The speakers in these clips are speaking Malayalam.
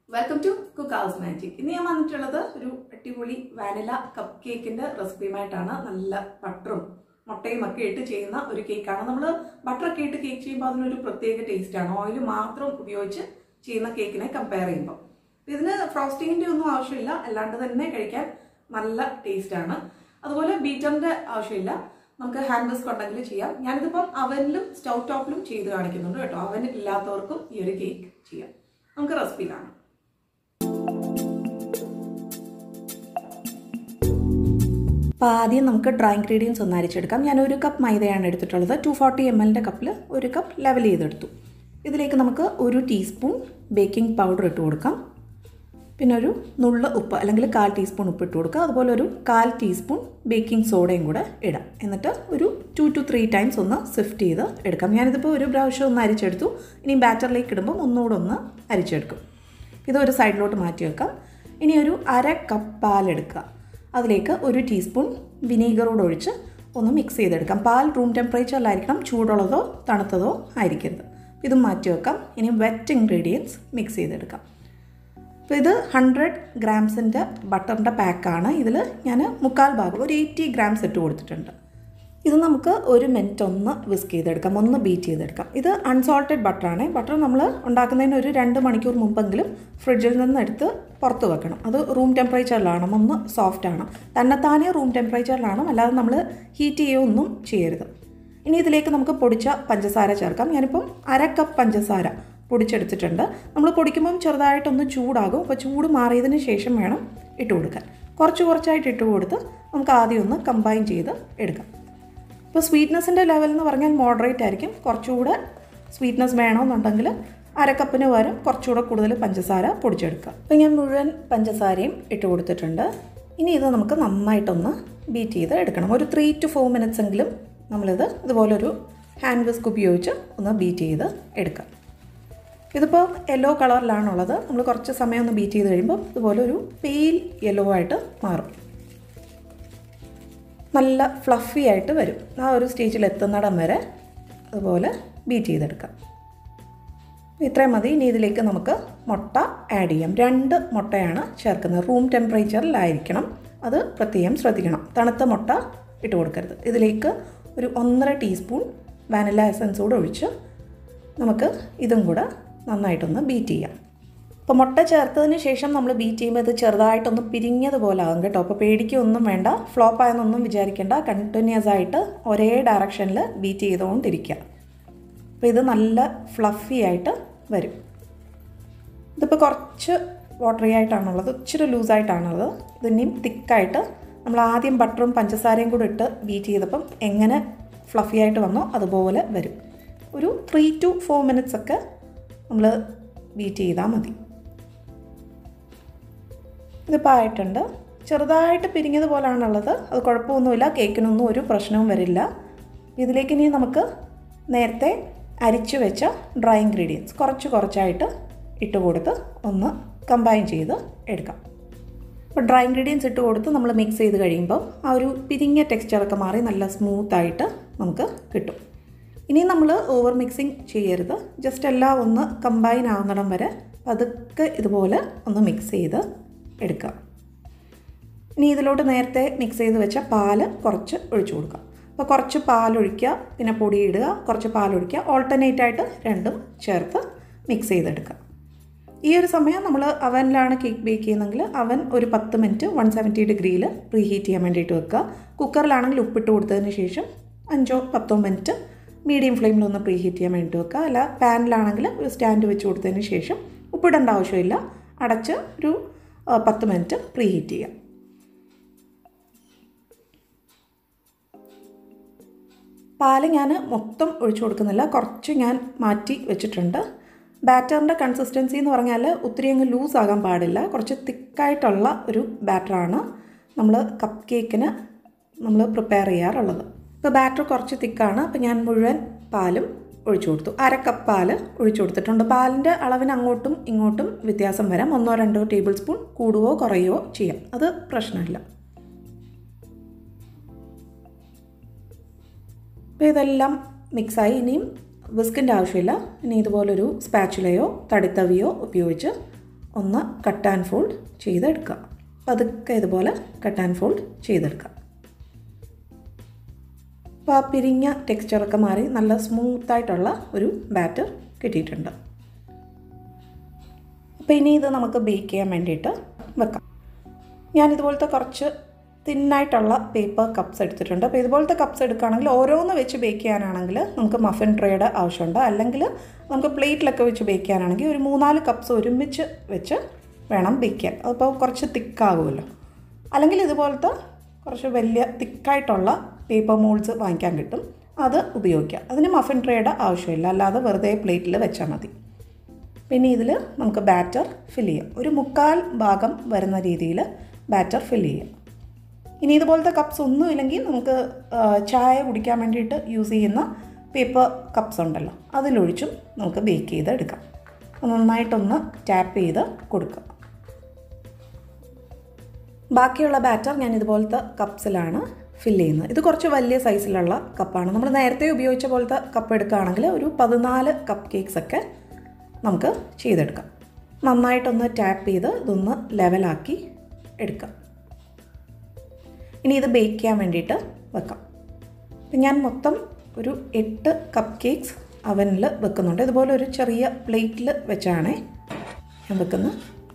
welcome to Cook House Magic ഇന്ന് ഞാൻ വന്നിട്ടുള്ളത് ഒരു അടിപൊളി വാനില കപ്പ് കേക്കിന്റെ റെസിപ്പിയുമായിട്ടാണ് നല്ല ബട്ടറും മുട്ടയും ഒക്കെ ഇട്ട് ചെയ്യുന്ന ഒരു കേക്കാണ് നമ്മൾ ബട്ടറൊക്കെ ഇട്ട് കേക്ക് ചെയ്യുമ്പോൾ അതിനൊരു പ്രത്യേക ടേസ്റ്റ് ആണ് ഓയിൽ മാത്രം ഉപയോഗിച്ച് ചെയ്യുന്ന കേക്കിനെ കമ്പയർ ചെയ്യുമ്പോൾ ഇതിന് ഫ്രോസ്റ്റിങ്ങിന്റെ ഒന്നും ആവശ്യമില്ല അല്ലാണ്ട് തന്നെ കഴിക്കാൻ നല്ല ടേസ്റ്റ് ആണ് അതുപോലെ ബീറ്ററിന്റെ ആവശ്യമില്ല നമുക്ക് ഹാൻഡ് വിസ്ക് ഉണ്ടെങ്കിൽ ചെയ്യാം ഞാനിതിപ്പം അവനിലും സ്റ്റൗ ടോപ്പിലും ചെയ്ത് കാണിക്കുന്നുണ്ട് കേട്ടോ അവൻ ഇല്ലാത്തവർക്കും ഈ ഒരു കേക്ക് ചെയ്യാം നമുക്ക് റെസിപ്പി കാണാം അപ്പോൾ ആദ്യം നമുക്ക് ഡ്രൈ ഇൻഗ്രീഡിയൻസ് ഒന്ന് അരിച്ചെടുക്കാം ഞാൻ ഒരു കപ്പ് മൈദയാണ് എടുത്തിട്ടുള്ളത് ടു ഫോർട്ടി എം എല്ലിൻ്റെ കപ്പിൽ ഒരു കപ്പ് ലെവൽ ചെയ്തെടുത്തു ഇതിലേക്ക് നമുക്ക് ഒരു ടീസ്പൂൺ ബേക്കിംഗ് പൗഡർ ഇട്ട് കൊടുക്കാം പിന്നെ ഒരു നുള്ള ഉപ്പ് അല്ലെങ്കിൽ കാൽ ടീസ്പൂൺ ഉപ്പ് ഇട്ട് കൊടുക്കുക അതുപോലെ ഒരു കാൽ ടീസ്പൂൺ ബേക്കിംഗ് സോഡയും കൂടെ ഇടാം എന്നിട്ട് ഒരു ടു ടു ത്രീ ടൈംസ് ഒന്ന് സിഫ്റ്റ് ചെയ്ത് എടുക്കാം ഞാനിതിപ്പോൾ ഒരു പ്രാവശ്യം ഒന്ന് അരിച്ചെടുത്തു ഇനി ബാറ്ററിലേക്ക് ഇടുമ്പോൾ ഒന്നുകൂടെ ഒന്ന് അരിച്ചെടുക്കും ഇത് ഒരു സൈഡിലോട്ട് മാറ്റി വെക്കാം ഇനി ഒരു അര കപ്പ് പാലെടുക്കുക അതിലേക്ക് ഒരു ടീസ്പൂൺ വിനീഗറോട് ഒഴിച്ച് ഒന്ന് മിക്സ് ചെയ്തെടുക്കാം പാൽ റൂം ടെമ്പറേച്ചറിലായിരിക്കണം ചൂടുള്ളതോ തണുത്തതോ ആയിരിക്കരുത് ഇതും മാറ്റി വെക്കാം ഇനി വെറ്റ് ഇൻഗ്രീഡിയൻസ് മിക്സ് ചെയ്തെടുക്കാം അപ്പോൾ ഇത് ഹൺഡ്രഡ് ഗ്രാംസിൻ്റെ ബട്ടറിൻ്റെ പാക്കാണ് ഇതിൽ ഞാൻ മുക്കാൽ ഭാഗം ഒരു എയ്റ്റി ഗ്രാംസ് ഇട്ട് കൊടുത്തിട്ടുണ്ട് ഇത് നമുക്ക് ഒരു മിനിറ്റ് ഒന്ന് വിസ്ക് ചെയ്തെടുക്കാം ഒന്ന് ബീറ്റ് ചെയ്തെടുക്കാം ഇത് അൺസോൾട്ടഡ് ബട്ടറാണ് ബട്ടർ നമ്മൾ ഉണ്ടാക്കുന്നതിന് ഒരു രണ്ട് മണിക്കൂർ മുമ്പെങ്കിലും ഫ്രിഡ്ജിൽ നിന്ന് എടുത്ത് പുറത്ത് വെക്കണം അത് റൂം ടെമ്പറേച്ചറിലാണ് ഒന്ന് സോഫ്റ്റ് ആണ് തന്നെത്താനെ റൂം ടെമ്പറേച്ചറിലാണ് അല്ലാതെ നമ്മൾ ഹീറ്റ് ചെയ്യുകയൊന്നും ചെയ്യരുത് ഇനി ഇതിലേക്ക് നമുക്ക് പൊടിച്ച പഞ്ചസാര ചേർക്കാം ഞാനിപ്പം അര കപ്പ് പഞ്ചസാര പൊടിച്ചെടുത്തിട്ടുണ്ട് നമ്മൾ പൊടിക്കുമ്പം ചെറുതായിട്ടൊന്ന് ചൂടാകും അപ്പോൾ ചൂട് മാറിയതിന് ശേഷം വേണം ഇട്ട് കൊടുക്കാൻ കുറച്ച് കുറച്ചായിട്ട് ഇട്ട് കൊടുത്ത് നമുക്ക് ആദ്യം ഒന്ന് കമ്പൈൻ ചെയ്ത് എടുക്കാം ഇപ്പോൾ സ്വീറ്റ്നെസ്സിൻ്റെ ലെവൽ എന്ന് പറഞ്ഞാൽ മോഡറേറ്റ് ആയിരിക്കും കുറച്ചുകൂടെ സ്വീറ്റ്നെസ് വേണമെന്നുണ്ടെങ്കിൽ അരക്കപ്പിന് പകരം കുറച്ചുകൂടെ കൂടുതൽ പഞ്ചസാര പൊടിച്ചെടുക്കുക അപ്പോൾ ഞാൻ മുഴുവൻ പഞ്ചസാരയും ഇട്ട് കൊടുത്തിട്ടുണ്ട് ഇനി ഇത് നമുക്ക് നന്നായിട്ടൊന്ന് ബീറ്റ് ചെയ്ത് എടുക്കണം ഒരു ത്രീ ടു ഫോർ മിനിറ്റ്സ് എങ്കിലും നമ്മളിത് ഇതുപോലൊരു ഹാൻഡ് വിസ്ക് ഉപയോഗിച്ച് ഒന്ന് ബീറ്റ് ചെയ്ത് എടുക്കാം ഇതിപ്പോൾ യെല്ലോ കളറിലാണുള്ളത് നമ്മൾ കുറച്ച് സമയം ഒന്ന് ബീറ്റ് ചെയ്ത് കഴിയുമ്പോൾ ഇതുപോലെ ഒരു പെയിൽ യെല്ലോ ആയിട്ട് മാറും നല്ല ഫ്ലഫി ആയിട്ട് വരും ആ ഒരു സ്റ്റേജിൽ എത്തുന്നിടം വരെ അതുപോലെ ബീറ്റ് ചെയ്തെടുക്കാം ഇത്രയും മതി ഇനി ഇതിലേക്ക് നമുക്ക് മുട്ട ആഡ് ചെയ്യാം രണ്ട് മുട്ടയാണ് ചേർക്കുന്നത് റൂം ടെമ്പറേച്ചറിലായിരിക്കണം അത് പ്രത്യേകം ശ്രദ്ധിക്കണം തണുത്ത മുട്ട ഇട്ട് കൊടുക്കരുത് ഇതിലേക്ക് ഒരു ഒന്നര ടീസ്പൂൺ വാനില എസൻസ് കൂടെ ഒഴിച്ച് നമുക്ക് ഇതും കൂടെ നന്നായിട്ടൊന്ന് ബീറ്റ് ചെയ്യാം അപ്പോൾ മുട്ട ചേർത്തതിന് ശേഷം നമ്മൾ ബീറ്റ് ചെയ്യുമ്പോൾ ഇത് ചെറുതായിട്ടൊന്ന് പിരിഞ്ഞതുപോലെ ആകും കേട്ടോ അപ്പോൾ പേടിക്കൊന്നും വേണ്ട ഫ്ലോപ്പ് ആയെന്നൊന്നും വിചാരിക്കേണ്ട കണ്ടിന്യൂസ് ആയിട്ട് ഒരേ ഡയറക്ഷനിൽ ബീറ്റ് ചെയ്തുകൊണ്ടിരിക്കുക അപ്പോൾ ഇത് നല്ല ഫ്ലഫി ആയിട്ട് വരും ഇതിപ്പോൾ കുറച്ച് വാട്ടറി ആയിട്ടാണുള്ളത് ഇച്ചിരി ലൂസായിട്ടാണുള്ളത് ഇതിനെയും തിക്കായിട്ട് നമ്മൾ ആദ്യം ബട്ടറും പഞ്ചസാരയും കൂടെ ഇട്ട് ബീറ്റ് ചെയ്തപ്പം എങ്ങനെ ഫ്ലഫി ആയിട്ട് വന്നോ അതുപോലെ വരും ഒരു ത്രീ ടു ഫോർ മിനിറ്റ്സ് ഒക്കെ നമ്മൾ ബീറ്റ് ചെയ്താൽ മതി ഇതിപ്പോൾ ആയിട്ടുണ്ട് ചെറുതായിട്ട് പിരിഞ്ഞതുപോലാണുള്ളത് അത് കുഴപ്പമൊന്നുമില്ല കേക്കിനൊന്നും ഒരു പ്രശ്നവും വരില്ല ഇതിലേക്ക് ഇനി നമുക്ക് നേരത്തെ അരിച്ചു വെച്ച ഡ്രൈ ഇൻഗ്രീഡിയൻസ് കുറച്ച് കുറച്ചായിട്ട് ഇട്ട് കൊടുത്ത് ഒന്ന് കമ്പൈൻ ചെയ്ത് എടുക്കാം അപ്പോൾ ഡ്രൈ ഇൻഗ്രീഡിയൻസ് ഇട്ട് കൊടുത്ത് നമ്മൾ മിക്സ് ചെയ്ത് കഴിയുമ്പോൾ ആ ഒരു പിരിഞ്ഞ ടെക്സ്ചറൊക്കെ മാറി നല്ല സ്മൂത്തായിട്ട് നമുക്ക് കിട്ടും ഇനി നമ്മൾ ഓവർ മിക്സിങ് ചെയ്യരുത് ജസ്റ്റ് എല്ലാം ഒന്ന് കമ്പൈൻ ആവുന്നിടം വരെ പതുക്കെ ഇതുപോലെ ഒന്ന് മിക്സ് ചെയ്ത് എടുക്കുക ഇനി ഇതിലോട്ട് നേരത്തെ മിക്സ് ചെയ്ത് വെച്ച പാല് കുറച്ച് ഒഴിച്ചു കൊടുക്കുക അപ്പോൾ കുറച്ച് പാലൊഴിക്കുക പിന്നെ പൊടി ഇടുക കുറച്ച് പാലൊഴിക്കുക ഓൾട്ടർനേറ്റ് ആയിട്ട് രണ്ടും ചേർത്ത് മിക്സ് ചെയ്തെടുക്കുക ഈ ഒരു സമയം നമ്മൾ അവനിലാണ് കേക്ക് ബേക്ക് ചെയ്യുന്നതെങ്കിൽ അവൻ ഒരു പത്ത് മിനിറ്റ് വൺ സെവൻറ്റി ഡിഗ്രിയിൽ പ്രീ ഹീറ്റ് ചെയ്യാൻ വേണ്ടിയിട്ട് വെക്കുക കുക്കറിലാണെങ്കിൽ ഉപ്പിട്ട് കൊടുത്തതിന് ശേഷം അഞ്ചോ പത്തോ മിനിറ്റ് മീഡിയം ഫ്ലെയിമിൽ ഒന്ന് പ്രീ ഹീറ്റ് ചെയ്യാൻ വേണ്ടി വെക്കുക അല്ല പാനിലാണെങ്കിൽ ഒരു സ്റ്റാൻഡ് വെച്ച് കൊടുത്തതിന് ശേഷം ഉപ്പിടേണ്ട ആവശ്യമില്ല അടച്ച് ഒരു പത്ത് മിനിറ്റ് പ്രീ ഹീറ്റ് ചെയ്യാം പാല് ഞാൻ മൊത്തം ഒഴിച്ചു കൊടുക്കുന്നില്ല കുറച്ച് ഞാൻ മാറ്റി വെച്ചിട്ടുണ്ട് ബാറ്ററിൻ്റെ കൺസിസ്റ്റൻസി എന്ന് പറഞ്ഞാൽ ഒത്തിരി അങ്ങ് ലൂസ് ആകാൻ പാടില്ല കുറച്ച് തിക്കായിട്ടുള്ള ഒരു ബാറ്ററാണ് നമ്മൾ കപ്പ് കേക്കിന് നമ്മൾ പ്രിപ്പയർ ചെയ്യാറുള്ളത് ഇപ്പോൾ ബാറ്റർ കുറച്ച് തിക്കാണ് അപ്പോൾ ഞാൻ മുഴുവൻ പാലും ഒഴിച്ചു കൊടുത്തു അര കപ്പ് പാല് ഒഴിച്ചു കൊടുത്തിട്ടുണ്ട് പാലിൻ്റെ അളവിന് അങ്ങോട്ടും ഇങ്ങോട്ടും വ്യത്യാസം വരാം ഒന്നോ രണ്ടോ ടേബിൾ സ്പൂൺ കൂടുകയോ കുറയുകയോ ചെയ്യാം അത് പ്രശ്നമില്ല അപ്പോൾ ഇതെല്ലാം മിക്സായി ഇനിയും വിസ്കിൻ്റെ ആവശ്യമില്ല ഇനി ഇതുപോലൊരു സ്പാച്ചുലയോ തടിത്തവിയോ ഉപയോഗിച്ച് ഒന്ന് കട്ട് ആൻഡ് ഫോൾഡ് ചെയ്തെടുക്കുക പതുക്കെ ഇതുപോലെ കട്ട് ആൻഡ് ഫോൾഡ് ചെയ്തെടുക്കുക അപ്പോൾ ആ പിരിഞ്ഞ ടെക്സ്ചറൊക്കെ മാറി നല്ല സ്മൂത്തായിട്ടുള്ള ഒരു ബാറ്റർ കിട്ടിയിട്ടുണ്ട് അപ്പോൾ ഇനി ഇത് നമുക്ക് ബേക്ക് ചെയ്യാൻ വേണ്ടിയിട്ട് വെക്കാം ഞാനിതുപോലത്തെ കുറച്ച് തിന്നായിട്ടുള്ള പേപ്പർ കപ്സ് എടുത്തിട്ടുണ്ട് അപ്പോൾ ഇതുപോലത്തെ കപ്സ് എടുക്കുകയാണെങ്കിൽ ഓരോന്ന് വെച്ച് ബേക്ക് ചെയ്യാനാണെങ്കിൽ നമുക്ക് മഫിൻ ട്രേയുടെ ആവശ്യമുണ്ട് അല്ലെങ്കിൽ നമുക്ക് പ്ലേറ്റിലൊക്കെ വെച്ച് ബേക്ക് ചെയ്യാനാണെങ്കിൽ ഒരു മൂന്നാല് കപ്സ് ഒരുമിച്ച് വെച്ച് വേണം ബേക്ക് ചെയ്യാൻ അപ്പോൾ കുറച്ച് തിക്കാകുമല്ലോ അല്ലെങ്കിൽ ഇതുപോലത്തെ കുറച്ച് വലിയ തിക്കായിട്ടുള്ള പേപ്പർ മോൾഡ്സ് വാങ്ങിക്കാൻ കിട്ടും അത് ഉപയോഗിക്കാം അതിന് മഫിൻ ട്രേയുടെ ആവശ്യമില്ല അല്ലാതെ വെറുതെ പ്ലേറ്റിൽ വെച്ചാൽ മതി പിന്നെ ഇതിൽ നമുക്ക് ബാറ്റർ ഫില്ല് ചെയ്യാം ഒരു മുക്കാൽ ഭാഗം വരുന്ന രീതിയിൽ ബാറ്റർ ഫില്ല് ചെയ്യാം ഇനി ഇതുപോലത്തെ കപ്സ് ഒന്നും ഇല്ലെങ്കിൽ നമുക്ക് ആ, ചായ കുടിക്കാൻ വേണ്ടിയിട്ട് യൂസ് ചെയ്യുന്ന പേപ്പർ കപ്സ് ഉണ്ടല്ലോ അതിലൊഴിച്ചും നമുക്ക് ബേക്ക് ചെയ്ത് എടുക്കാം നന്നായിട്ടൊന്ന് ടാപ്പ് ചെയ്ത് കൊടുക്കുക ബാക്കിയുള്ള ബാറ്റർ ഞാൻ ഇതുപോലത്തെ കപ്സിലാണ് ഫില്ല് ചെയ്യുന്നത് ഇത് കുറച്ച് വലിയ സൈസിലുള്ള കപ്പാണ് നമ്മൾ നേരത്തെ ഉപയോഗിച്ച പോലത്തെ കപ്പ് എടുക്കുകയാണെങ്കിൽ ഒരു പതിനാല് കപ്പ് കേക്ക്സ് ഒക്കെ നമുക്ക് ചെയ്തെടുക്കാം നന്നായിട്ടൊന്ന് ടാപ്പ് ചെയ്ത് ഇതൊന്ന് ലെവലാക്കി എടുക്കാം ഇനി ഇത് ബേക്ക് ചെയ്യാൻ വേണ്ടിയിട്ട് വെക്കാം അപ്പം ഞാൻ മൊത്തം ഒരു എട്ട് കപ്പ് കേക്ക്സ് അവനിൽ വെക്കുന്നുണ്ട് ഇതുപോലെ ഒരു ചെറിയ പ്ലേറ്റിൽ വെച്ചാണ് ഞാൻ വെക്കുന്നത്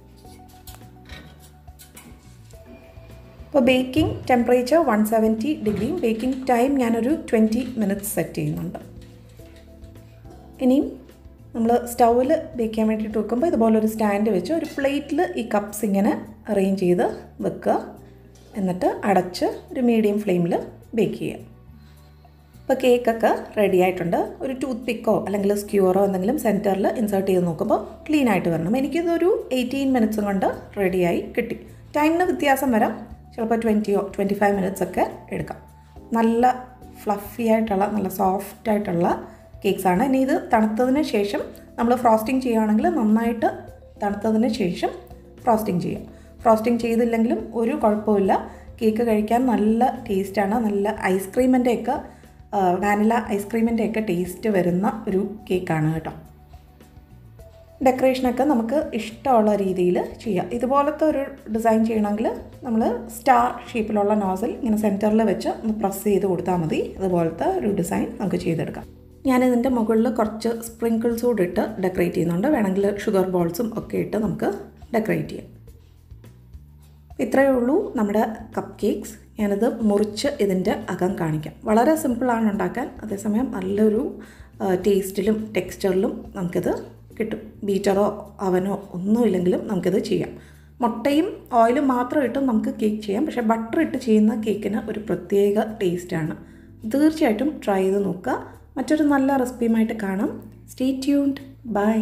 ഇപ്പോൾ ബേക്കിംഗ് ടെമ്പറേച്ചർ വൺ സെവൻറ്റി ഡിഗ്രിയും ബേക്കിംഗ് ടൈം ഞാനൊരു ട്വൻറ്റി മിനിറ്റ്സ് സെറ്റ് ചെയ്യുന്നുണ്ട് ഇനിയും നമ്മൾ സ്റ്റൗവിൽ ബേക്ക് ചെയ്യാൻ വേണ്ടിയിട്ട് വെക്കുമ്പോൾ ഇതുപോലെ ഒരു സ്റ്റാൻഡ് വെച്ച് ഒരു പ്ലേറ്റിൽ ഈ കപ്സ് ഇങ്ങനെ അറേഞ്ച് ചെയ്ത് വെക്കുക എന്നിട്ട് അടച്ച് ഒരു മീഡിയം ഫ്ലെയിമിൽ ബേക്ക് ചെയ്യുക ഇപ്പോൾ കേക്കൊക്കെ റെഡി ആയിട്ടുണ്ട് ഒരു ടൂത്ത് പിക്കോ അല്ലെങ്കിൽ സ്ക്യൂറോ എന്തെങ്കിലും സെൻറ്ററിൽ ഇൻസേർട്ട് ചെയ്ത് നോക്കുമ്പോൾ ക്ലീൻ ആയിട്ട് വരണം എനിക്കിതൊരു എയ്റ്റീൻ മിനിറ്റ്സും കൊണ്ട് റെഡിയായി കിട്ടി ടൈമിന് വ്യത്യാസം വരാം ചിലപ്പോൾ ട്വൻറ്റിയോ ട്വൻറ്റി ഫൈവ് മിനിറ്റ്സ് ഒക്കെ എടുക്കാം നല്ല ഫ്ലഫി ആയിട്ടുള്ള നല്ല സോഫ്റ്റ് ആയിട്ടുള്ള കേക്ക്സ് ആണ് ഇനി ഇത് തണുത്തതിന് ശേഷം നമ്മൾ ഫ്രോസ്റ്റിംഗ് ചെയ്യുകയാണെങ്കിൽ നന്നായിട്ട് തണുത്തതിന് ശേഷം ഫ്രോസ്റ്റിംഗ് ചെയ്യാം ഫ്രോസ്റ്റിംഗ് ചെയ്തില്ലെങ്കിലും ഒരു കുഴപ്പമില്ല കേക്ക് കഴിക്കാൻ നല്ല ടേസ്റ്റാണ് നല്ല ഐസ്ക്രീമിൻ്റെ ഒക്കെ വാനില ഐസ്ക്രീമിൻ്റെ ഒക്കെ ടേസ്റ്റ് വരുന്ന ഒരു കേക്കാണ് കേട്ടോ ഡെക്കറേഷനൊക്കെ നമുക്ക് ഇഷ്ടമുള്ള രീതിയിൽ ചെയ്യാം ഇതുപോലത്തെ ഒരു ഡിസൈൻ ചെയ്യണമെങ്കിൽ നമ്മൾ സ്റ്റാർ ഷേപ്പിലുള്ള നോസൽ ഇങ്ങനെ സെൻറ്ററിൽ വെച്ച് ഒന്ന് പ്രസ് ചെയ്ത് കൊടുത്താൽ മതി ഇതുപോലത്തെ ഒരു ഡിസൈൻ നമുക്ക് ചെയ്തെടുക്കാം ഞാനിതിൻ്റെ മുകളിൽ കുറച്ച് സ്പ്രിങ്കിൾസ് കൂടി ഇട്ട് ഡെക്കറേറ്റ് ചെയ്യുന്നുണ്ട് വേണമെങ്കിൽ ഷുഗർ ബോൾസും ഒക്കെ ഇട്ട് നമുക്ക് ഡെക്കറേറ്റ് ചെയ്യാം ഇത്രയേ ഉള്ളൂ നമ്മുടെ കപ്പ് കേക്ക്സ് ഞാനിത് മുറിച്ച് ഇതിൻ്റെ അകം കാണിക്കാം വളരെ സിമ്പിളാണ് ഉണ്ടാക്കാൻ അതേസമയം നല്ലൊരു ടേസ്റ്റിലും ടെക്സ്ചറിലും നമുക്കിത് കിട്ടും ബീറ്ററോ അവനോ ഒന്നുമില്ലെങ്കിലും നമുക്കിത് ചെയ്യാം മുട്ടയും ഓയിലും മാത്രം ഇട്ടും നമുക്ക് കേക്ക് ചെയ്യാം പക്ഷേ ബട്ടർ ഇട്ട് ചെയ്യുന്ന കേക്കിന് ഒരു പ്രത്യേക ടേസ്റ്റാണ് തീർച്ചയായിട്ടും ട്രൈ ചെയ്ത് നോക്കുക മറ്റൊരു നല്ല റെസിപ്പിയുമായിട്ട് കാണാം സ്റ്റേ ട്യൂൺഡ് ബൈ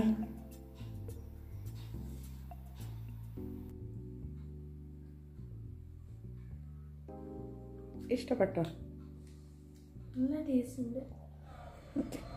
ഇഷ്ടപ്പെട്ടോ നല്ല ടേസ്റ്റ് ഉണ്ട് ഓക്കെ